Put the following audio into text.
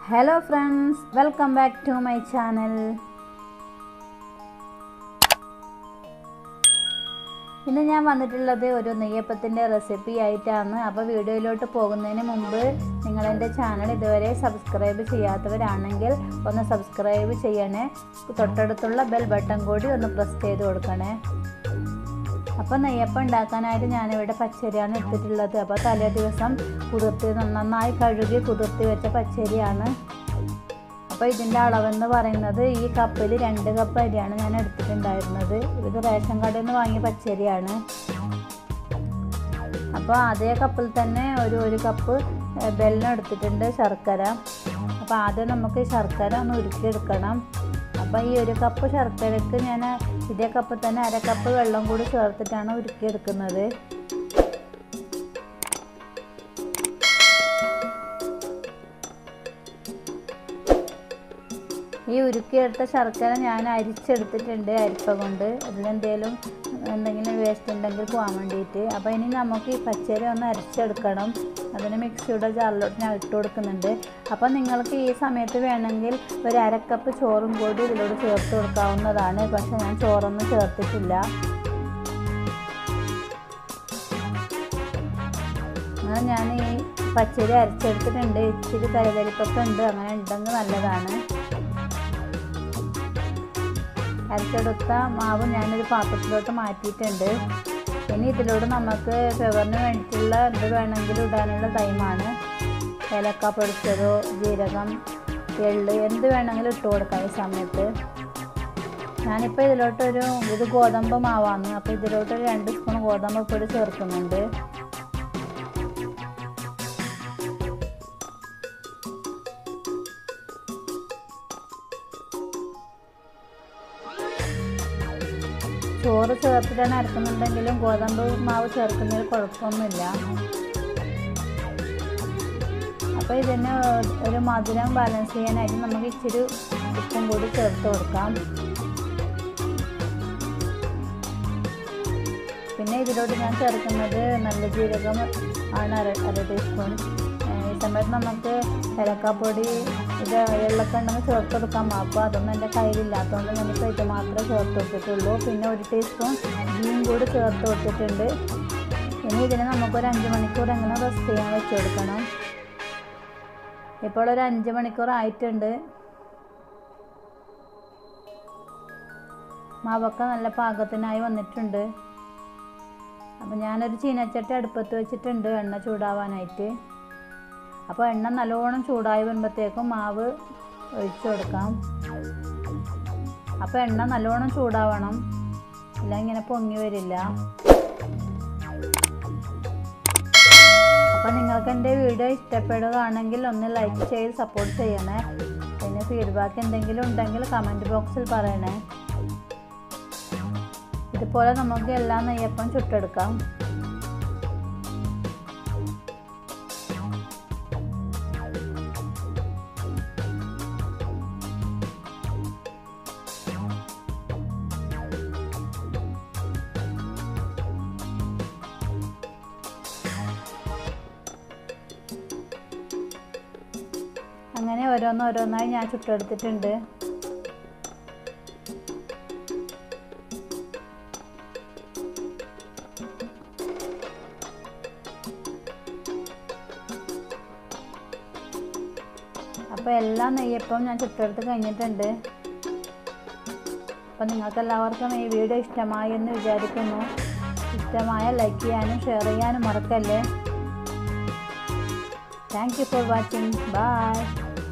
hello friends welcome back to my channel ഇന്ന് ഞാൻ വന്നിട്ടുള്ളത് ഒരു നെയ്യപ്പത്തിൻ്റെ റെസിപ്പി ആയിട്ടാണ് അപ്പോൾ വീഡിയോയിലോട്ട് പോകുന്നതിന് മുമ്പ് നിങ്ങൾ എൻ്റെ ചാനൽ ഇതുവരെ സബ്സ്ക്രൈബ് ചെയ്യാത്തവരാണെങ്കിൽ ഒന്ന് സബ്സ്ക്രൈബ് ചെയ്യണേ തൊട്ടടുത്തുള്ള ബെൽ ബട്ടൺ കൂടി ഒന്ന് പ്രസ് ചെയ്ത് കൊടുക്കണേ അപ്പോൾ നെയ്യപ്പം ഉണ്ടാക്കാനായിട്ട് ഞാനിവിടെ പച്ചരിയാണ് എടുത്തിട്ടുള്ളത് അപ്പോൾ തലേ ദിവസം കുതിർത്തി നന്നായി കഴുകി കുതിർത്തി വെച്ച പച്ചരിയാണ് അപ്പോൾ ഇതിൻ്റെ അളവെന്ന് പറയുന്നത് ഈ കപ്പിൽ രണ്ട് കപ്പ് അരിയാണ് ഞാൻ എടുത്തിട്ടുണ്ടായിരുന്നത് ഇത് റേഷൻ കടയിൽ നിന്ന് വാങ്ങിയ പച്ചരിയാണ് അപ്പോൾ അതേ കപ്പിൽ തന്നെ ഒരു ഒരു കപ്പ് വെല്ലം എടുത്തിട്ടുണ്ട് ശർക്കര അപ്പോൾ ആദ്യം നമുക്ക് ശർക്കര ഒന്ന് ഉരുക്കിയെടുക്കണം അപ്പോൾ ഈ ഒരു കപ്പ് ശർക്കരക്ക് ഞാൻ ഇതേ കപ്പ് തന്നെ അര കപ്പ് വെള്ളം കൂടി ചേർത്തിട്ടാണ് ഉരുക്കിയെടുക്കുന്നത് ഈ ഉരുക്കിയെടുത്ത ശർക്കര ഞാൻ അരിച്ചെടുത്തിട്ടുണ്ട് അരിപ്പ കൊണ്ട് അതിലെന്തെങ്കിലും എന്തെങ്കിലും വേസ്റ്റ് ഉണ്ടെങ്കിൽ പോകാൻ വേണ്ടിയിട്ട് അപ്പോൾ ഇനി നമുക്ക് ഈ പച്ചരി ഒന്ന് അരച്ചെടുക്കണം അതിന് മിക്സിയുടെ ജാറിലോട്ട് ഞാൻ ഇട്ട് കൊടുക്കുന്നുണ്ട് അപ്പോൾ നിങ്ങൾക്ക് ഈ സമയത്ത് വേണമെങ്കിൽ ഒരു അരക്കപ്പ് ചോറും കൂടി ഇതിലോട്ട് ചേർത്ത് കൊടുക്കാവുന്നതാണ് പക്ഷേ ഞാൻ ചോറൊന്നും ചേർത്തിട്ടില്ല അങ്ങനെ ഞാൻ ഈ പച്ചരി അരച്ചെടുത്തിട്ടുണ്ട് ഇച്ചിരി തലതരിപ്പൊക്കെ ഉണ്ട് അങ്ങനെ ഉണ്ടെങ്കിൽ നല്ലതാണ് അരച്ചെടുത്ത മാവ് ഞാനൊരു പാത്രത്തിലോട്ട് മാറ്റിയിട്ടുണ്ട് ഇനി ഇതിലൂടെ നമുക്ക് ഫ്ലവറിന് വേണ്ടിയിട്ടുള്ള എന്ത് വേണമെങ്കിലും ഇടാനുള്ള ടൈമാണ് ഏലക്ക പൊടിച്ചതോ ജീരകം എള്ള് എന്ത് വേണമെങ്കിലും ഇട്ട് കൊടുക്കാം ഈ സമയത്ത് ഞാനിപ്പോൾ ഇതിലോട്ടൊരു ഇത് ഗോതമ്പ് മാവാണ് അപ്പോൾ ഇതിലോട്ട് ഒരു രണ്ട് സ്പൂൺ ഗോതമ്പ് പൊടി ചേർക്കുന്നുണ്ട് ചോറ് ചേർത്തിട്ടാണ് അരക്കുന്നുണ്ടെങ്കിലും ഗോതമ്പ് മാവ് ചേർക്കുന്നതിൽ കുഴപ്പമൊന്നുമില്ല അപ്പോൾ ഇതിന് ഒരു മധുരം ബാലൻസ് ചെയ്യാനായിട്ട് നമുക്ക് ഇച്ചിരി ഉപ്പും കൂടി ചേർത്ത് കൊടുക്കാം പിന്നെ ഇതിലോട്ട് ഞാൻ ചേർക്കുന്നത് നല്ല ജീരകം ആണ് അര അര ടീസ്പൂൺ ഈ സമയത്ത് നമുക്ക് ഏലക്കാപ്പൊടി ഇത് എള്ളൊക്കെ ഉണ്ടെങ്കിൽ ചേർത്ത് കൊടുക്കാം അപ്പോൾ അതൊന്നും എൻ്റെ കയ്യിലില്ലാത്തതുകൊണ്ട് നമുക്ക് ഇത് മാത്രമേ ചേർത്ത് കൊടുത്തിട്ടുള്ളൂ പിന്നെ ഒരു ടീസ്പൂൺ ഗീയും കൂടി ചേർത്ത് കൊടുത്തിട്ടുണ്ട് ഇനി ഇതിന് നമുക്കൊരു അഞ്ച് മണിക്കൂർ എങ്ങനെ റെസ്റ്റ് ചെയ്യാൻ വെച്ച് കൊടുക്കണം ഇപ്പോൾ ഒരു അഞ്ച് മണിക്കൂർ ആയിട്ടുണ്ട് മാവൊക്കെ നല്ല പാകത്തിനായി വന്നിട്ടുണ്ട് അപ്പോൾ ഞാനൊരു ചീനച്ചട്ടി അടുപ്പത്ത് വെച്ചിട്ടുണ്ട് എണ്ണ ചൂടാവാനായിട്ട് അപ്പോൾ എണ്ണ നല്ലോണം ചൂടായി വരുമ്പോഴത്തേക്കും മാവ് ഒഴിച്ചു കൊടുക്കാം അപ്പോൾ എണ്ണ നല്ലോണം ചൂടാവണം ഇല്ല ഇങ്ങനെ പൊങ്ങി വരില്ല അപ്പോൾ നിങ്ങൾക്ക് എൻ്റെ വീഡിയോ ഇഷ്ടപ്പെടുകയാണെങ്കിൽ ഒന്ന് ലൈക്ക് ചെയ്ത് സപ്പോർട്ട് ചെയ്യണേ പിന്നെ ഫീഡ്ബാക്ക് എന്തെങ്കിലും ഉണ്ടെങ്കിൽ കമൻറ്റ് ബോക്സിൽ പറയണേ ഇതുപോലെ നമുക്ക് എല്ലാ നെയ്യപ്പം ചുട്ടെടുക്കാം അങ്ങനെ ഓരോന്നോരോന്നായി ഞാൻ ചുട്ടെടുത്തിട്ടുണ്ട് അപ്പോൾ എല്ലാ നെയ്യപ്പവും ഞാൻ ചുട്ടെടുത്ത് കഴിഞ്ഞിട്ടുണ്ട് അപ്പോൾ നിങ്ങൾക്ക് എല്ലാവർക്കും ഈ വീഡിയോ ഇഷ്ടമായി എന്ന് വിചാരിക്കുന്നു ഇഷ്ടമായ ലൈക്ക് ചെയ്യാനും ഷെയർ ചെയ്യാനും മറക്കല്ലേ thank you for watching by